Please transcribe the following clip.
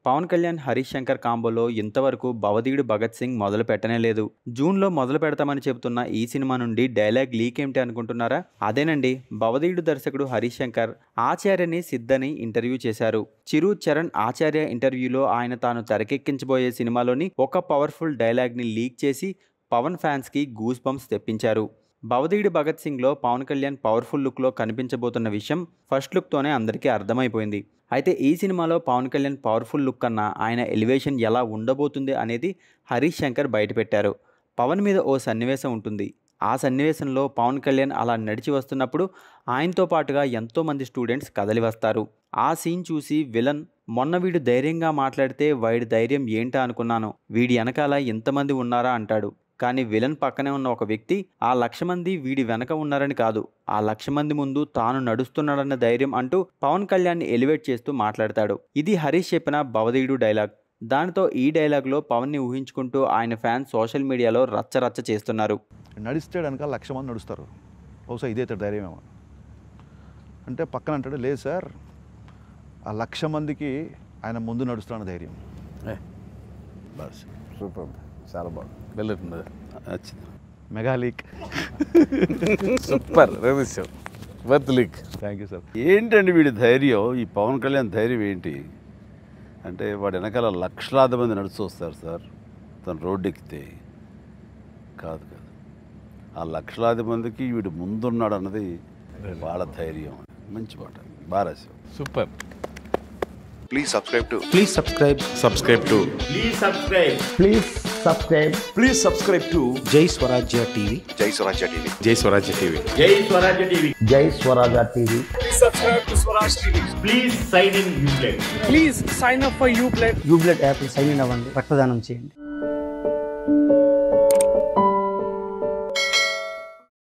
పవన్ కళ్యాణ్ హరీష్ శంకర్ కాంబోలో ఇంతవరకు భవదీయుడు భగత్ సింగ్ మొదలు పెట్టనే లేదు జూన్లో మొదలు పెడతామని చెబుతున్న ఈ సినిమా నుండి డైలాగ్ లీక్ ఏమిటి అనుకుంటున్నారా అదేనండి భవదీయుడు దర్శకుడు హరీష్ శంకర్ ఆచార్యని సిద్ధని ఇంటర్వ్యూ చేశారు చిరు చరణ్ ఆచార్య ఇంటర్వ్యూలో ఆయన తాను తెరకెక్కించబోయే సినిమాలోని ఒక పవర్ఫుల్ డైలాగ్ని లీక్ చేసి పవన్ ఫ్యాన్స్కి గూస్ బంప్స్ తెప్పించారు భవదీయుడు భగత్ సింగ్లో పవన్ కళ్యాణ్ పవర్ఫుల్ లుక్లో కనిపించబోతున్న విషయం ఫస్ట్ లుక్తోనే అందరికీ అర్థమైపోయింది అయితే ఈ సినిమాలో పవన్ కళ్యాణ్ పవర్ఫుల్ లుక్ కన్నా ఆయన ఎలివేషన్ ఎలా ఉండబోతుంది అనేది హరీష్ శంకర్ బయటపెట్టారు పవన్ మీద ఓ సన్నివేశం ఉంటుంది ఆ సన్నివేశంలో పవన్ కళ్యాణ్ అలా నడిచి వస్తున్నప్పుడు ఆయనతో పాటుగా ఎంతోమంది స్టూడెంట్స్ కదలి వస్తారు ఆ సీన్ చూసి విలన్ మొన్న వీడు ధైర్యంగా మాట్లాడితే వాడి ధైర్యం ఏంటా అనుకున్నాను వీడి వెనకాల ఎంతమంది ఉన్నారా అంటాడు కానీ విలన్ పక్కనే ఉన్న ఒక వ్యక్తి ఆ లక్ష మంది వీడి వెనక ఉన్నారని కాదు ఆ లక్ష మంది ముందు తాను నడుస్తున్నాడన్న ధైర్యం అంటూ పవన్ కళ్యాణ్ని ఎలివేట్ చేస్తూ మాట్లాడతాడు ఇది హరీష్ చెప్పిన భవదీయుడు డైలాగ్ దానితో ఈ డైలాగ్లో పవన్ని ఊహించుకుంటూ ఆయన ఫ్యాన్స్ సోషల్ మీడియాలో రచ్చరచ్చ చేస్తున్నారు నడిస్తే వెనకాల లక్ష మంది నడుస్తారు బహుశా ఇదే ఇతడు ధైర్యమేమో అంటే పక్కన అంటాడు లేదు సార్ ఆ లక్ష మందికి ఆయన ముందు నడుస్తున్న ధైర్యం బస్ సూపర్ చాలా బాగుంది వెళ్ళింది నచ్చింది మెగా లీక్ సూపర్ రవిశ్యం worth leak thank you sir ఏంటండి వీడి ధైర్యం ఈ పవన్ కళ్యాణ్ ధైర్యం ఏంటి అంటే వాడి వెనకాల లక్షలాది మంది నడుస్తూ వస్తారు సార్ తను రోడ్డు ఎక్కితే కాదు కాదు ఆ లక్షలాది మందికి వీడు ముందున్నాడు అన్నది వాళ్ళ ధైర్యం మంచి పాట బాగా రాశావు super please subscribe to Please subscribe. Subscribe to Please subscribe. Please subscribe. Please subscribe to Jai Swarajya TV. Jai Swarajya TV Jai Swarajya TV Jai Swarajya TV. Jai Swarajya TV. Please sign in Uplay. Please sign up for Uplay యూబ్లెట్ app sign in అవ్వండి రక్తదానం చేయండి